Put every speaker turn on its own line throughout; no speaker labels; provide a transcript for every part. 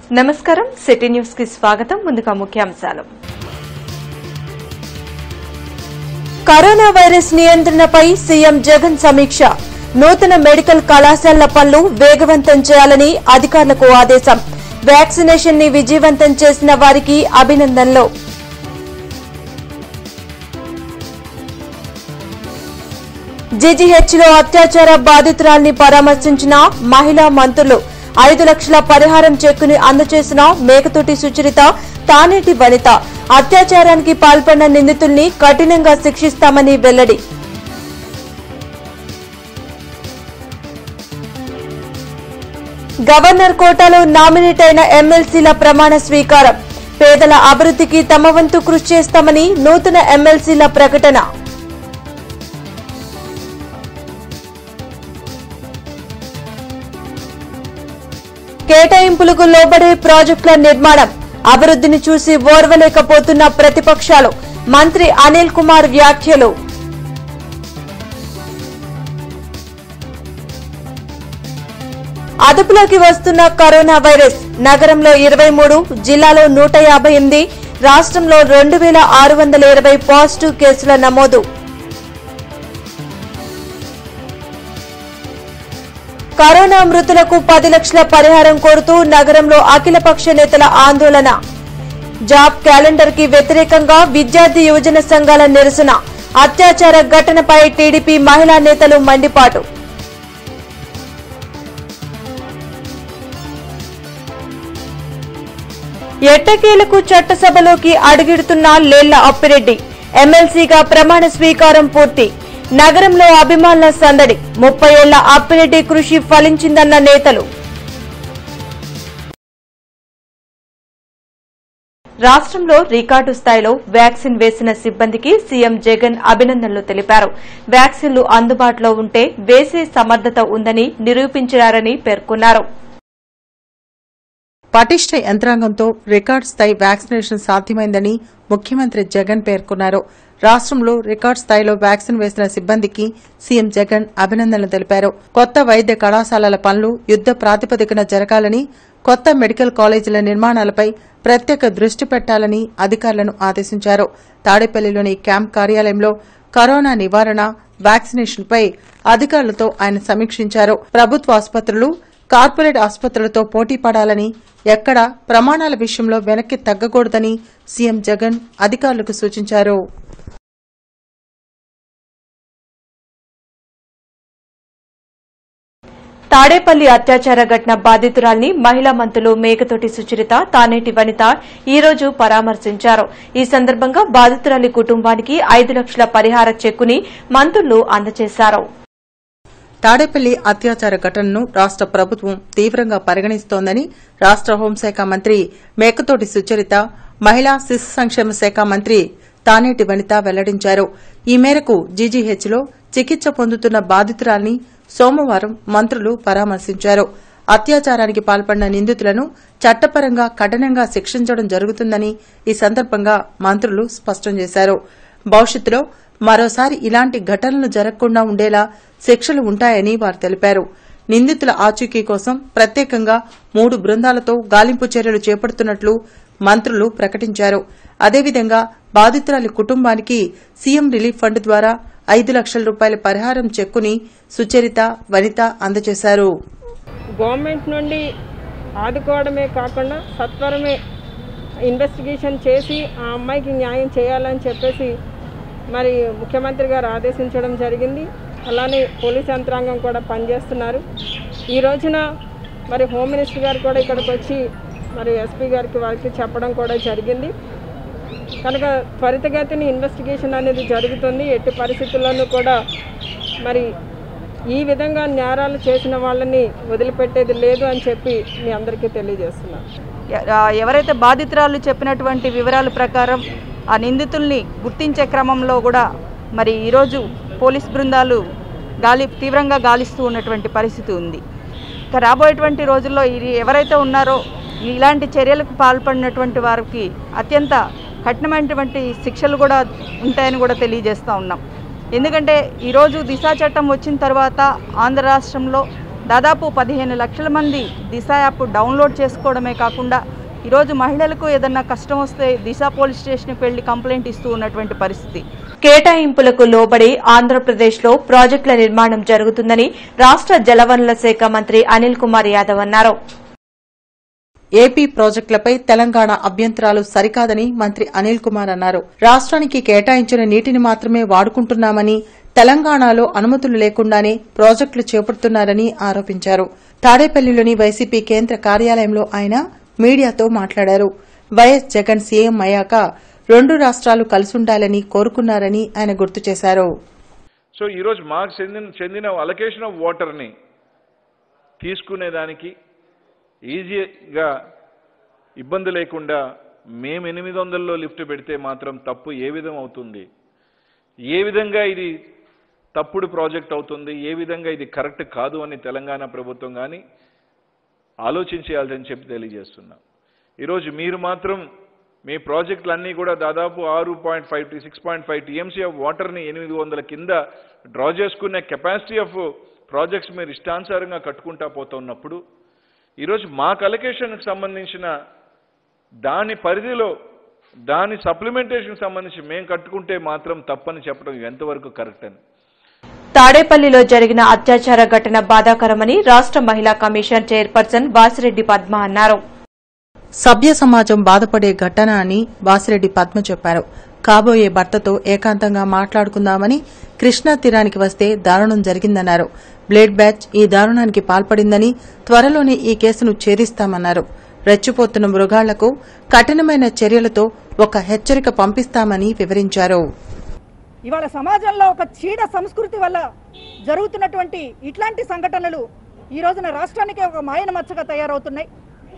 నమస్కారం city news కి స్వాగతం ముందుగా ముఖ్యాంశాలు
కరోనా వైరస్ నియంత్రణపై సీఎం జగన్ సమీక్ష నూతన మెడికల్ కళాశాలల పనులు వేగవంతం చేయాలని అధికారులకు ఆదేశం వ్యాక్సినేషన్ ని విజయవంతం చేసిన వారికి అభినందనలు జీజీహెచ్ లో అత్యాచార బాధితురాల్ని పరామర్శించిన మహిళా మంత్రులు ఐదు లక్షల పరిహారం చెక్కుని అందజేసిన మేకతోటి సుచరిత తానేటి వనిత అత్యాచారానికి పాల్పడిన నిందితుల్ని కఠినంగా శిక్షిస్తామని వెల్లడి గవర్నర్ కోటాలో నామినేట్ అయిన ఎమ్మెల్సీల ప్రమాణ స్వీకారం పేదల అభివృద్ధికి తమ వంతు కృషి చేస్తామని నూతన ఎమ్మెల్సీల ప్రకటన కేటాయింపులకు లోబడే ప్రాజెక్టుల నిర్మాణం అభివృద్ధిని చూసి ఓర్వలేకపోతున్న ప్రతిపక్షాలు మంత్రి అనిల్ కుమార్ వ్యాఖ్యలు అదుపులోకి వస్తున్న కరోనా వైరస్ నగరంలో ఇరవై మూడు జిల్లాలో నూట యాభై ఎనిమిది రాష్ట్రంలో రెండు వేల ఆరు వందల ఇరవై పాజిటివ్ కేసుల నమోదు కరోనా మృతులకు పది లక్షల పరిహారం కోరుతూ నగరంలో అఖిలపక్ష నేతల ఆందోళన జాబ్ క్యాలెండర్ కి వ్యతిరేకంగా విద్యార్థి యువజన సంఘాల నిరసన అత్యాచార ఘటనపై టీడీపీ మహిళా నేతలు మండిపాటు ఎట్టకేలకు చట్టసభలోకి అడుగిడుతున్న లేళ్ల అప్పిరెడ్డి ఎమ్మెల్సీగా ప్రమాణ స్వీకారం పూర్తి నగరంలో అభిమానుల సందడి ముప్పై ఏళ్ల అప్పిరెడ్డి కృషి ఫలించిందన్న నేతలు రాష్ట్రంలో రికార్డు స్థాయిలో వ్యాక్సిన్ వేసిన సిబ్బందికి సీఎం జగన్ అభినందనలు తెలిపారు వ్యాక్సిన్లు అందుబాటులో ఉంటే వేసే సమర్థత ఉందని నిరూపించారని పేర్కొన్నారు
పటిష్ట యంత్రాంగంతో రికార్డ్ స్థాయి వ్యాక్సినేషన్ సాధ్యమైందని ముఖ్యమంత్రి జగన్ పేర్కొన్నారు రాష్ట్రంలో రికార్డ్ స్థాయిలో వ్యాక్సిన్ వేసిన సిబ్బందికి సీఎం జగన్ అభినందనలు తెలిపారు కొత్త వైద్య కళాశాలల పనులు యుద్ద ప్రాతిపదికన జరగాలని కొత్త మెడికల్ కాలేజీల నిర్మాణాలపై ప్రత్యేక దృష్టి పెట్టాలని అధికారులను ఆదేశించారు తాడేపల్లిలోని క్యాంప్ కార్యాలయంలో కరోనా నివారణ వ్యాక్సినేషన్పై అధికారులతో ఆయన సమీక్షించారు ప్రభుత్వ ఆసుపత్రులు కార్పొరేట్ ఆసుపత్రులతో పోటీ పడాలని ఎక్కడా ప్రమాణాల విషయంలో వెనక్కి తగ్గకూడదని సీఎం జగన్ అధికారులకు సూచించారు
తాడేపల్లి అత్యాచార ఘటన బాధితురాల్ని మహిళా మంత్రులు మేకతోటి సుచరిత తానేటి వనిత ఈ రోజు పరామర్శించారు ఈ సందర్భంగా బాధితురాలి కుటుంబానికి ఐదు లక్షల పరిహార చెక్కుని మంత్రులు అందజేశారు
తాడేపల్లి అత్యాచార ఘటనను రాష్ట ప్రభుత్వం తీవ్రంగా పరిగణిస్తోందని రాష్ట హోంశాఖ మంత్రి మేకతోటి సుచరిత మహిళా శిశు సంక్షేమ శాఖ మంత్రి తానేటి వనిత వెల్లడించారు ఈ మేరకు జీజీహెచ్లో చికిత్స పొందుతున్న బాధితురాల్ని సోమవారం మంత్రులు పరామర్శించారు అత్యాచారానికి పాల్పడిన నిందితులను చట్టపరంగా కఠినంగా శిక్షించడం జరుగుతుందని ఈ సందర్భంగా మంత్రులు స్పష్టం చేశారు భవిష్యత్తులో మరోసారి ఇలాంటి ఘటనలు జరగకుండా ఉండేలా శిక్షలు ఉంటాయని వారు తెలిపారు నిందితుల ఆచూకీ కోసం ప్రత్యేకంగా మూడు బృందాలతో గాలింపు చర్యలు చేపడుతున్నట్లు మంత్రులు ప్రకటించారు అదేవిధంగా బాధితురాలి కుటుంబానికి సీఎం రిలీఫ్ ఫండ్ ద్వారా ఐదు లక్షల రూపాయల పరిహారం చెక్కుని సుచరిత వనిత అందజేశారు
గవర్నమెంట్ నుండి ఆదుకోవడమే కాకుండా సత్వరమే ఇన్వెస్టిగేషన్ చేసి ఆ అమ్మాయికి న్యాయం చేయాలని చెప్పేసి మరి ముఖ్యమంత్రి గారు ఆదేశించడం జరిగింది అలానే పోలీస్ యంత్రాంగం కూడా పనిచేస్తున్నారు ఈ రోజున మరి హోమ్ మినిస్టర్ గారు కూడా ఇక్కడికి వచ్చి మరి ఎస్పీ గారికి వారికి చెప్పడం కూడా జరిగింది కనుక త్వరితగతిని ఇన్వెస్టిగేషన్ అనేది జరుగుతుంది ఎట్టి పరిస్థితుల్లోనూ కూడా మరి ఈ విధంగా నేరాలు చేసిన వాళ్ళని వదిలిపెట్టేది లేదు అని చెప్పి మీ అందరికీ తెలియజేస్తున్నాను
ఎ- ఎవరైతే బాధితురాలు చెప్పినటువంటి వివరాల ప్రకారం ఆ నిందితుల్ని గుర్తించే క్రమంలో కూడా మరి ఈరోజు పోలీస్ బృందాలు గాలి తీవ్రంగా గాలిస్తూ ఉన్నటువంటి పరిస్థితి ఉంది ఇక రాబోయేటువంటి రోజుల్లో ఇది ఎవరైతే ఉన్నారో ఇలాంటి చర్యలకు పాల్పడినటువంటి వారికి అత్యంత కఠినమైనటువంటి శిక్షలు కూడా ఉంటాయని కూడా తెలియజేస్తూ ఉన్నాం ఎందుకంటే ఈరోజు దిశా చట్టం వచ్చిన తర్వాత ఆంధ్ర రాష్ట్రంలో దాదాపు పదిహేను లక్షల మంది దిశ యాప్ డౌన్లోడ్ చేసుకోవడమే కాకుండా ఈరోజు మహిళలకు ఏదన్నా కష్టం వస్తే దిశ పోలీస్ స్టేషన్కి వెళ్ళి కంప్లైంట్ ఇస్తూ ఉన్నటువంటి పరిస్థితి
కేటాయింపులకు లోబడి ఆంధ్రప్రదేశ్లో ప్రాజెక్టుల నిర్మాణం జరుగుతుందని రాష్ట జలవనరుల శాఖ మంత్రి అనిల్ కుమార్ యాదవ్ అన్నారు
ఏపీ ప్రాజెక్టులపై తెలంగాణ అభ్యంతరాలు సరికాదని మంత్రి అనిల్ కుమార్ అన్నారు రాష్ట్రానికి కేటాయించిన నీటిని మాత్రమే వాడుకుంటున్నామని తెలంగాణలో అనుమతులు లేకుండానే ప్రాజెక్టులు చేపడుతున్నారని ఆరోపించారు తాడేపల్లిలోని వైసీపీ కేంద్ర కార్యాలయంలో ఆయన మీడియాతో మాట్లాడారు వైఎస్ జగన్ సీఎం అయ్యాక రెండు రాష్ట్రాలు కలిసుండాలని కోరుకున్నారని ఆయన గుర్తు చేశారు
సో ఈరోజు మాకు చెందిన చెందిన అలొకేషన్ ఆఫ్ వాటర్ని తీసుకునేదానికి ఈజీగా ఇబ్బంది లేకుండా మేము ఎనిమిది వందల్లో లిఫ్ట్ పెడితే మాత్రం తప్పు ఏ విధం అవుతుంది ఏ విధంగా ఇది తప్పుడు ప్రాజెక్ట్ అవుతుంది ఏ విధంగా ఇది కరెక్ట్ కాదు అని తెలంగాణ ప్రభుత్వం కానీ ఆలోచించేయాలని చెప్పి తెలియజేస్తున్నాం ఈరోజు మీరు మాత్రం మీ ప్రాజెక్టులన్నీ కూడా దాదాపు ఆరు point five to six point five TMC of వాటర్ని ఎనిమిది వందల కింద డ్రా చేసుకునే కెపాసిటీ ఆఫ్ ప్రాజెక్ట్స్ మీరు ఇష్టానుసారంగా కట్టుకుంటా పోతున్నప్పుడు ఈరోజు మా అలొకేషన్కి సంబంధించిన దాని పరిధిలో దాని సప్లిమెంటేషన్కి సంబంధించి మేము కట్టుకుంటే మాత్రం తప్పని చెప్పడం ఎంతవరకు కరెక్ట్ అని
తాడేపల్లిలో జరిగిన అత్యాచార ఘటన బాధాకరమని రాష్ట మహిళా కమిషన్ చైర్పర్సన్ వాసిరెడ్డి పద్మ అన్నారు
సభ్య సమాజం బాధపడే ఘటన అని వాసిరెడ్డి పద్మ చెప్పారు కాబోయే భర్తతో ఏకాంతంగా మాట్లాడుకుందామని కృష్ణా తీరానికి వస్తే దారుణం జరిగిందన్నారు బ్లేడ్ బ్యాచ్ ఈ దారుణానికి పాల్పడిందని త్వరలోనే ఈ కేసును ఛేదిస్తామన్నారు రెచ్చిపోతున్న మృగాళ్లకు కఠినమైన చర్యలతో ఒక హెచ్చరిక పంపిస్తామని వివరించారు
ఇవాళ సమాజంలో ఒక చీడ సంస్కృతి వల్ల జరుగుతున్నటువంటి ఇట్లాంటి సంఘటనలు ఈ రోజున రాష్ట్రానికి ఒక మాయన మచ్చగా తయారవుతున్నాయి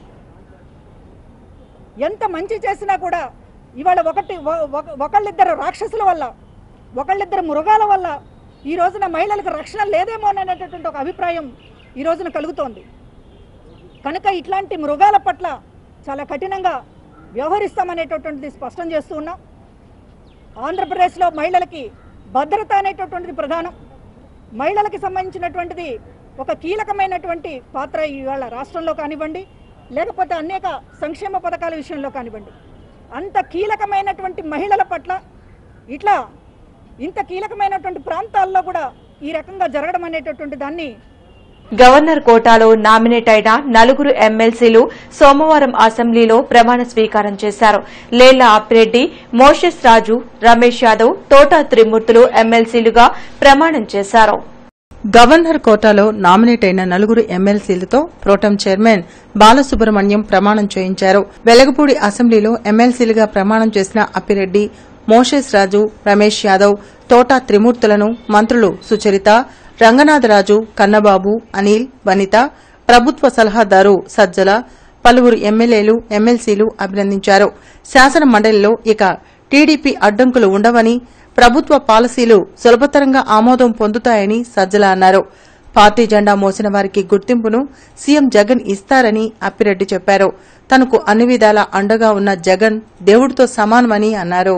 ఎంత మంచి చేసినా కూడా ఇవాళ ఒకటి ఒ- ఒక- ఒకళ్ళిద్దరు రాక్షసుల వల్ల ఒకళ్ళిద్దరు మృగాల వల్ల ఈ రోజున మహిళలకు రక్షణ లేదేమో అనేటటువంటి ఒక అభిప్రాయం ఈ రోజున కలుగుతోంది కనుక ఇట్లాంటి మృగాల పట్ల చాలా కఠినంగా వ్యవహరిస్తామనేటటువంటిది స్పష్టం చేస్తూ ఉన్నాం ఆంధ్రప్రదేశ్లో మహిళలకి భద్రత అనేటటువంటిది ప్రధానం మహిళలకి సంబంధించినటువంటిది ఒక కీలకమైనటువంటి పాత్ర ఇవాళ రాష్ట్రంలో కానివ్వండి లేకపోతే అనేక సంక్షేమ పథకాల విషయంలో కానివ్వండి అంత కీలకమైనటువంటి మహిళల పట్ల ఇట్లా ఇంత కీలకమైనటువంటి ప్రాంతాల్లో కూడా ఈ రకంగా జరగడం అనేటటువంటి దాన్ని
గవర్నర్ కోటాలో నామినేట్ అయిన నలుగురు ఎమ్మెల్సీలు సోమవారం అసెంబ్లీలో ప్రమాణ స్వీకారం చేశారు లేళ్ల ఆపిరెడ్డి మోషెస్ రాజు రమేష్ యాదవ్ తోటా త్రిమూర్తులు ఎమ్మెల్సీలుగా ప్రమాణం చేశారు
గవర్నర్ కోటాలో నామినేట్ అయిన నలుగురు ఎమ్మెల్సీలతో ప్రోటం చైర్మన్ బాలసుబ్రహ్మణ్యం ప్రమాణం చేయించారు వెలగపూడి అసెంబ్లీలో ఎమ్మెల్సీలుగా ప్రమాణం చేసిన అప్పిరెడ్డి మోషేస్ రాజు రమేష్ యాదవ్ తోటా త్రిమూర్తులను మంత్రులు సుచరిత రంగనాథరాజు కన్నబాబు అనిల్ వనిత ప్రభుత్వ సలహాదారు సజ్జల పలువురు ఎమ్మెల్యేలు ఎమ్మెల్సీలు అభినందించారు శాసన మండలిలో ఇక టీడీపీ అడ్డంకులు ఉండవని ప్రభుత్వ పాలసీలు సులభతరంగా ఆమోదం పొందుతాయని సజ్జల అన్నారు పార్టీ జెండా మోసిన వారికి గుర్తింపును సీఎం జగన్ ఇస్తారని అప్పిరెడ్డి చెప్పారు తనకు అన్ని విధాలా అండగా ఉన్న జగన్ దేవుడితో సమానమని అన్నారు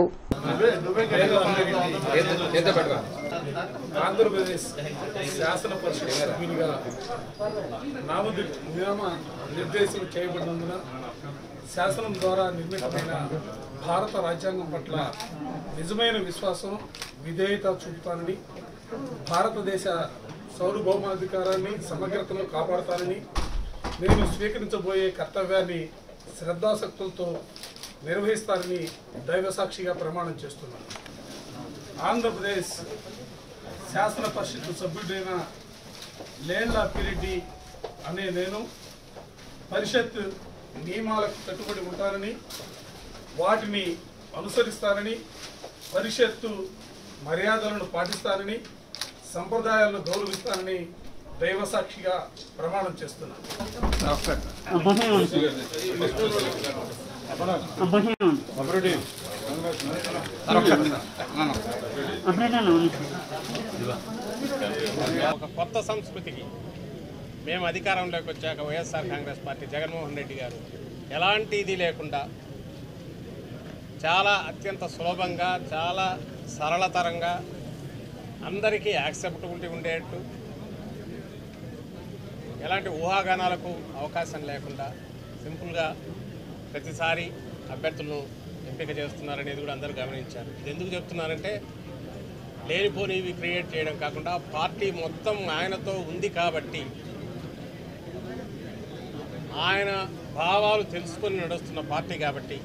ఆంధ్రప్రదేశ్ శాసన పరిషత్ సభ్యునిగా నామది నియమ నిర్దేశం చేయబడినందున శాసనం ద్వారా నిర్మితమైన భారత రాజ్యాంగం పట్ల నిజమైన విశ్వాసం విధేయత చూపుతానని భారతదేశ సార్వభౌమాధికారాన్ని సమగ్రతను కాపాడుతానని నేను స్వీకరించబోయే కర్తవ్యాన్ని శ్రద్ధాసక్తులతో నిర్వహిస్తానని దైవసాక్షిగా ప్రమాణం చేస్తున్నాను ఆంధ్రప్రదేశ్ శాసన పరిషత్ సభ్యుడైన లేన్ల అప్పిరెడ్డి అనే నేను పరిషత్ నియమాలకు కట్టుబడి ఉంటానని వాటిని అనుసరిస్తానని పరిషత్తు మర్యాదలను పాటిస్తానని సంప్రదాయాలను గౌరవిస్తానని దైవసాక్షిగా ప్రమాణం చేస్తున్నాను
ఒక కొత్త సంస్కృతికి మేము అధికారంలోకి వచ్చాక వైఎస్ఆర్ కాంగ్రెస్ పార్టీ జగన్మోహన్ రెడ్డి గారు ఎలాంటి ఇది లేకుండా చాలా అత్యంత సులభంగా చాలా సరళతరంగా అందరికీ యాక్సెప్టబిలిటీ ఉండేట్టు ఎలాంటి ఊహాగానాలకు అవకాశం లేకుండా సింపుల్గా ప్రతిసారి అభ్యర్థులను ఎంపిక చేస్తున్నారనేది కూడా అందరూ గమనించారు ఇది ఎందుకు చెప్తున్నారంటే లేనిపోనివి క్రియేట్ చేయడం కాకుండా పార్టీ మొత్తం ఆయనతో ఉంది కాబట్టి ఆయన భావాలు తెలుసుకొని నడుస్తున్న పార్టీ కాబట్టి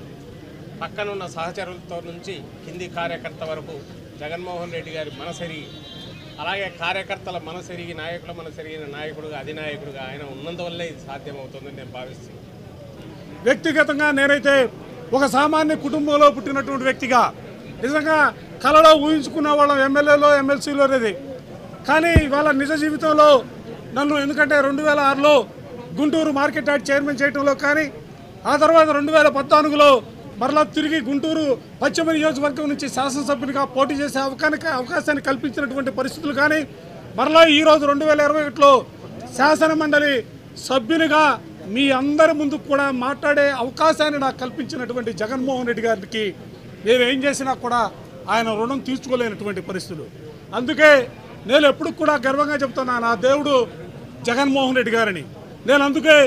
పక్కనున్న సహచరులతో నుంచి కింది కార్యకర్త వరకు జగన్మోహన్ రెడ్డి గారి మనసెరిగి అలాగే కార్యకర్తల మనసెరిగి నాయకుల మనసెరిగిన నాయకుడుగా అధినాయకుడుగా ఆయన ఉన్నందువల్లే ఇది సాధ్యమవుతుందని నేను భావిస్తున్నాను
వ్యక్తిగతంగా నేనైతే ఒక సామాన్య కుటుంబంలో పుట్టినటువంటి వ్యక్తిగా నిజంగా కళలో ఊహించుకున్న వాళ్ళం ఎమ్మెల్యేలో ఎమ్మెల్సీలో అనేది కానీ వాళ్ళ నిజ జీవితంలో నన్ను ఎందుకంటే రెండు వేల ఆరులో గుంటూరు మార్కెట్ యార్డ్ చైర్మన్ చేయడంలో కానీ ఆ తర్వాత రెండు వేల పద్నాలుగులో మరలా తిరిగి గుంటూరు పశ్చిమ నియోజకవర్గం నుంచి శాసనసభ్యునిగా పోటీ చేసే అవకాశాన్ని అవకాశాన్ని కల్పించినటువంటి పరిస్థితులు కానీ మరలా ఈరోజు రెండు వేల ఇరవై ఒకటిలో శాసన మండలి సభ్యునిగా మీ అందరి ముందు కూడా మాట్లాడే అవకాశాన్ని నాకు కల్పించినటువంటి జగన్మోహన్ రెడ్డి గారికి నేను ఏం చేసినా కూడా ఆయన రుణం తీర్చుకోలేనటువంటి పరిస్థితులు అందుకే నేను ఎప్పుడు కూడా గర్వంగా చెప్తున్నా నా దేవుడు జగన్మోహన్ రెడ్డి గారని నేను అందుకే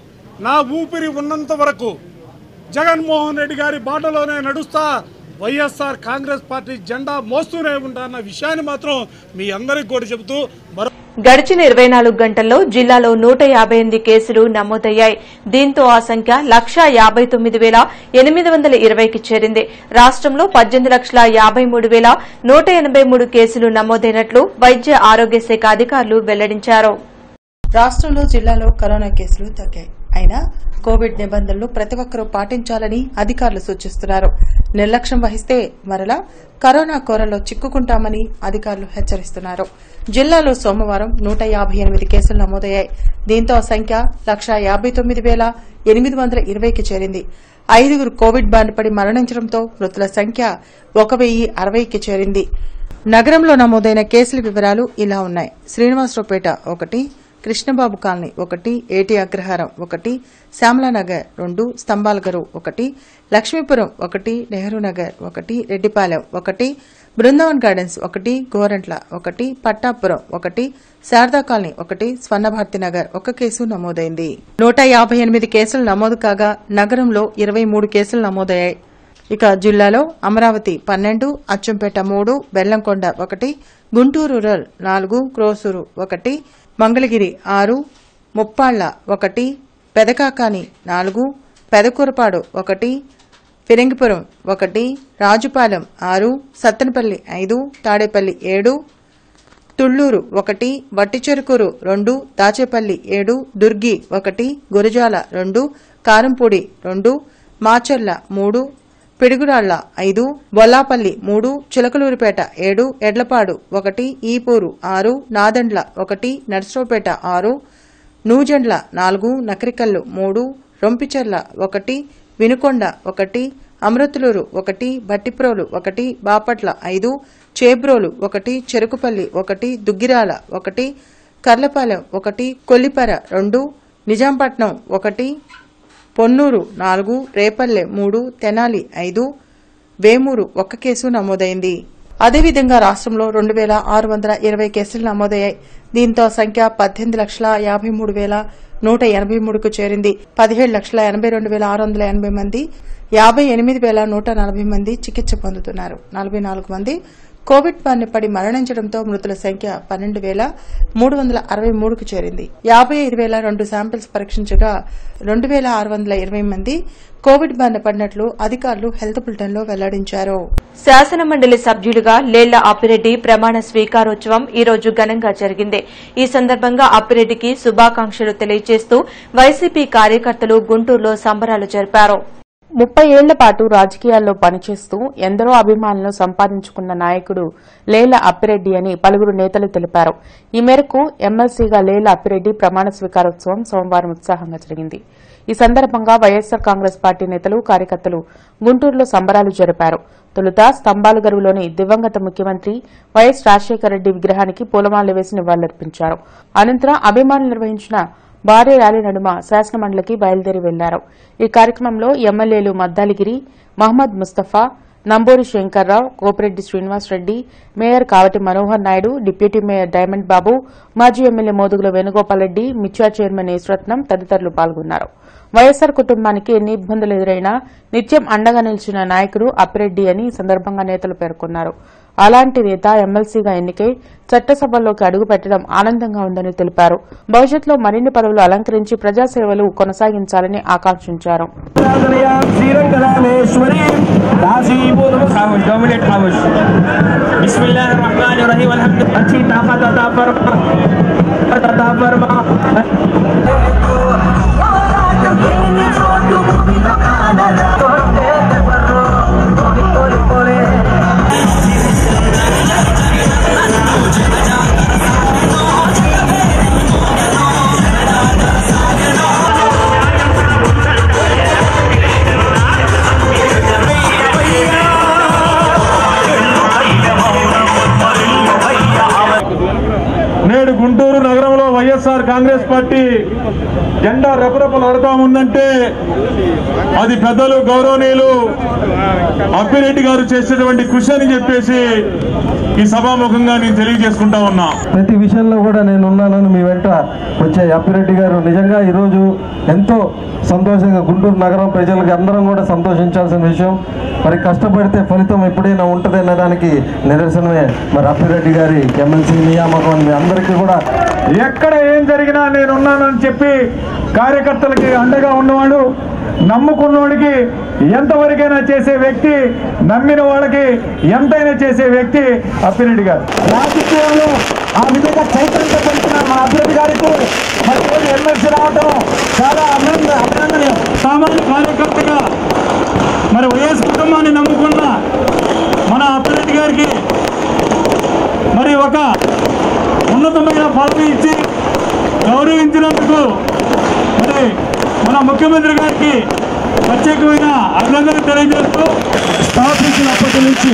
నా ఊపిరి ఉన్నంత వరకు జగన్మోహన్ రెడ్డి గారి బాటలోనే నడుస్తా వైఎస్ఆర్ కాంగ్రెస్ పార్టీ జెండా మోస్తూనే ఉంటా అన్న విషయాన్ని మాత్రం మీ అందరికి కూడా చెబుతూ మరో
గడిచిన ఇరవై నాలుగు గంటల్లో జిల్లాలో నూట యాభై ఎనిమిది కేసులు నమోదయ్యాయి దీంతో ఆ సంఖ్య లక్షా యాబై తొమ్మిది వేల ఎనిమిది వందల ఇరవైకి చేరింది రాష్టంలో పద్దెనిమిది లక్షల యాబై మూడు వేల నూట ఎనబై మూడు కేసులు నమోదైనట్లు వైద్య ఆరోగ్య శాఖ అధికారులు వెల్లడించారు
రాష్ట్రంలో జిల్లాలో కరోనా కేసులు తగ్గాయి అయినా కోవిడ్ నిబంధనలు ప్రతి ఒక్కరూ పాటించాలని అధికారులు సూచిస్తున్నారు నిర్లక్ష్యం వహిస్తే మరలా కరోనా కోరలో చిక్కుకుంటామని అధికారులు హెచ్చరిస్తున్నారు జిల్లాలో సోమవారం నూట యాభై ఎనిమిది కేసులు నమోదయ్యాయి దీంతో ఆ సంఖ్య లక్షా యాబై తొమ్మిది వేల ఎనిమిది వందల ఇరవైకి చేరింది ఐదుగురు కోవిడ్ బారిన పడి మరణించడంతో మృతుల సంఖ్య ఒక వెయ్యి అరవైకి చేరింది నగరంలో నమోదైన కేసుల వివరాలు ఇలా ఉన్నాయి శ్రీనివాసరావుపేట ఒకటి కృష్ణబాబు కాలనీ ఒకటి ఏటి అగ్రహారం ఒకటి శ్యామలానగర్ రెండు స్తంభాలగరు ఒకటి లక్ష్మీపురం ఒకటి నెహ్రూ నగర్ ఒకటి రెడ్డిపాలెం ఒకటి బృందావన్ గార్డెన్స్ ఒకటి గోరంట్ల ఒకటి పట్టాపురం ఒకటి శారదా కాలనీ ఒకటి స్వర్ణభారతి నగర్ ఒక కేసు నమోదైంది నూట యాభై ఎనిమిది కేసులు నమోదు కాగా నగరంలో ఇరవై మూడు కేసులు నమోదయ్యాయి ఇక జిల్లాలో అమరావతి పన్నెండు అచ్చంపేట మూడు బెల్లంకొండ ఒకటి గుంటూరు రూరల్ నాలుగు క్రోసూరు ఒకటి మంగళగిరి ఆరు ముప్పాళ్ల ఒకటి పెదకాకాని నాలుగు పెదకూరపాడు ఒకటి ఫిరంగిపురం ఒకటి రాజుపాలెం ఆరు సత్తెనపల్లి ఐదు తాడేపల్లి ఏడు తుళ్లూరు ఒకటి వట్టిచెరుకూరు రెండు దాచేపల్లి ఏడు దుర్గి ఒకటి గురజాల రెండు కారంపూడి రెండు మాచర్ల మూడు పిడుగురాళ్ల ఐదు బొల్లాపల్లి మూడు చిలకలూరిపేట ఏడు ఎడ్లపాడు ఒకటి ఈపూరు ఆరు నాదండ్ల ఒకటి నర్సరావుపేట ఆరు నూజెండ్ల నాలుగు నకరికల్లు మూడు రొంపిచెర్ల ఒకటి వినుకొండ ఒకటి అమృతులూరు ఒకటి బట్టిప్రోలు ఒకటి బాపట్ల ఐదు చేబ్రోలు ఒకటి చెరుకుపల్లి ఒకటి దుగ్గిరాల ఒకటి కర్లపాలెం ఒకటి కొల్లిపర రెండు నిజాంపట్నం ఒకటి పొన్నూరు నాలుగు రేపల్లె మూడు తెనాలి ఐదు వేమూరు ఒక్క కేసు నమోదైంది అదేవిధంగా రాష్ట్రంలో రెండు వేల ఆరు వందల ఇరవై కేసులు నమోదయ్యాయి దీంతో ఆ సంఖ్య పద్దెనిమిది లక్షల యాభై మూడు వేల నూట ఎనభై మూడుకు చేరింది పదిహేడు లక్షల ఎనభై రెండు వేల ఆరు వందల ఎనభై మంది యాభై ఎనిమిది వేల నూట నలభై మంది చికిత్స పొందుతున్నారు నలభై నాలుగు మంది కోవిడ్ బారిన పడి మరణించడంతో మృతుల సంఖ్య పన్నెండు వేల మూడు వందల అరవై మూడుకు చేరింది యాభై ఐదు వేల రెండు శాంపిల్స్ పరీక్షించగా రెండు వేల ఆరు వందల ఇరవై మంది కోవిడ్ బారిన పడినట్లు అధికారులు హెల్త్ బులెటిన్లో వెల్లడించారు
శాసన మండలి సభ్యులుగా లేళ్ల అప్పిరెడ్డి ప్రమాణ స్వీకారోత్సవం ఈ రోజు ఘనంగా జరిగింది ఈ సందర్భంగా అప్పిరెడ్డికి శుభాకాంక్షలు తెలియజేస్తూ వైసీపీ కార్యకర్తలు గుంటూరులో సంబరాలు జరిపారు
ముప్పై ఏళ్ల పాటు రాజకీయాల్లో పనిచేస్తూ ఎందరో అభిమానులను సంపాదించుకున్న నాయకుడు లేల అప్పిరెడ్డి అని పలువురు నేతలు తెలిపారు ఈ మేరకు ఎమ్మెల్సీగా లేల అప్పిరెడ్డి ప్రమాణ స్వీకారోత్సవం సోమవారం ఉత్సాహంగా జరిగింది ఈ సందర్భంగా వైఎస్సార్ కాంగ్రెస్ పార్టీ నేతలు కార్యకర్తలు గుంటూరులో సంబరాలు జరిపారు తొలుత స్తంభాలగరువులోని దివంగత ముఖ్యమంత్రి వైఎస్ రాజశేఖర రెడ్డి విగ్రహానికి పూలమాలలు వేసి నివాళులర్పించారు అనంతరం అభిమానులు నిర్వహించిన భారీ ర్యాలీ నడుమ శాసనమండలికి బయలుదేరి వెళ్లారు ఈ కార్యక్రమంలో ఎమ్మెల్యేలు Maddali Giri Mohammed Mustafa Namburi Shankarrao Kopireddy Srinivasa Reddy mayor కావటి Manohar Naidu deputy mayor diamond బాబు మాజీ ఎమ్మెల్యే మోదుగుల వేణుగోపాల్ రెడ్డి మిర్చా చైర్మన్ ఈశ్వరత్నం తదితరులు పాల్గొన్నారు వైఎస్సార్ కుటుంబానికి ఎన్ని ఇబ్బందులు ఎదురైనా నిత్యం అండగా నిలిచిన నాయకుడు అప్పిరెడ్డి అని ఈ సందర్భంగా నేతలు పేర్కొన్నారు అలాంటి నేత ఎమ్మెల్సీగా ఎన్నికై చట్టసభల్లోకి అడుగుపెట్టడం ఆనందంగా ఉందని తెలిపారు భవిష్యత్తులో మరిన్ని పదవులు అలంకరించి ప్రజాసేవలు కొనసాగించాలని ఆకాంక్షించారు
శ్రీరంగరామేశ్వరి కాశీపూర్వ ఖాముష్ డోమినేట్ ఖాముష్ బిస్మిల్లాహిర్ రహమానిర్ రహీం అల్హమ్దు అచ్చి తాఫత్ అతా ఫర్మా అతా ఫర్మా
నేడు గుంటూరు నగరంలో వైఎస్ఆర్ కాంగ్రెస్ పార్టీ జెండా రెపరెపలు ఆడుతా ఉందంటే అది పెద్దలు గౌరవనీయులు అప్పిరెడ్డి గారు చేసేటువంటి కృషి అని చెప్పేసి ఈ సభాముఖంగా నేను తెలియజేసుకుంటా ఉన్నా
ప్రతి విషయంలో కూడా నేను ఉన్నానని మీ వెంట వచ్చే అప్పిరెడ్డి గారు నిజంగా ఈరోజు ఎంతో సంతోషంగా గుంటూరు నగరం ప్రజలకు అందరం కూడా సంతోషించాల్సిన విషయం మరి కష్టపడితే ఫలితం ఎప్పుడైనా ఉంటుంది అనే దానికి నిదర్శనమే మరి అప్పిరెడ్డి గారి ఎమ్మెల్సీ నియామకం మీ అందరికీ కూడా
ఎక్కడ ఏం జరిగినా నేను ఉన్నానని చెప్పి కార్యకర్తలకి అండగా ఉన్నవాడు నమ్ముకున్నవాడికి ఎంతవరకైనా చేసే వ్యక్తి నమ్మిన వాళ్ళకి ఎంతైనా చేసే వ్యక్తి అప్పిరెడ్డి గారు
రాజకీయంలో ఆ విధంగా చైతన్యం పెంచిన మా అభివృద్ధి గారికి మరి రోజు ఎమ్మెల్సీ రావడం చాలా అభినంద అభినందనీయం
సామాన్య కార్యకర్తగా మరి వైఎస్ కుటుంబాన్ని నమ్ముకున్న మన అప్పిరెడ్డి గారికి మరి ఒక ఉన్నతమైన పదవి ఇచ్చి గౌరవించినందుకు మరి మన ముఖ్యమంత్రి గారికి ప్రత్యేకమైన అభినందన తెలియజేస్తూ స్థాపించినప్పటి నుంచి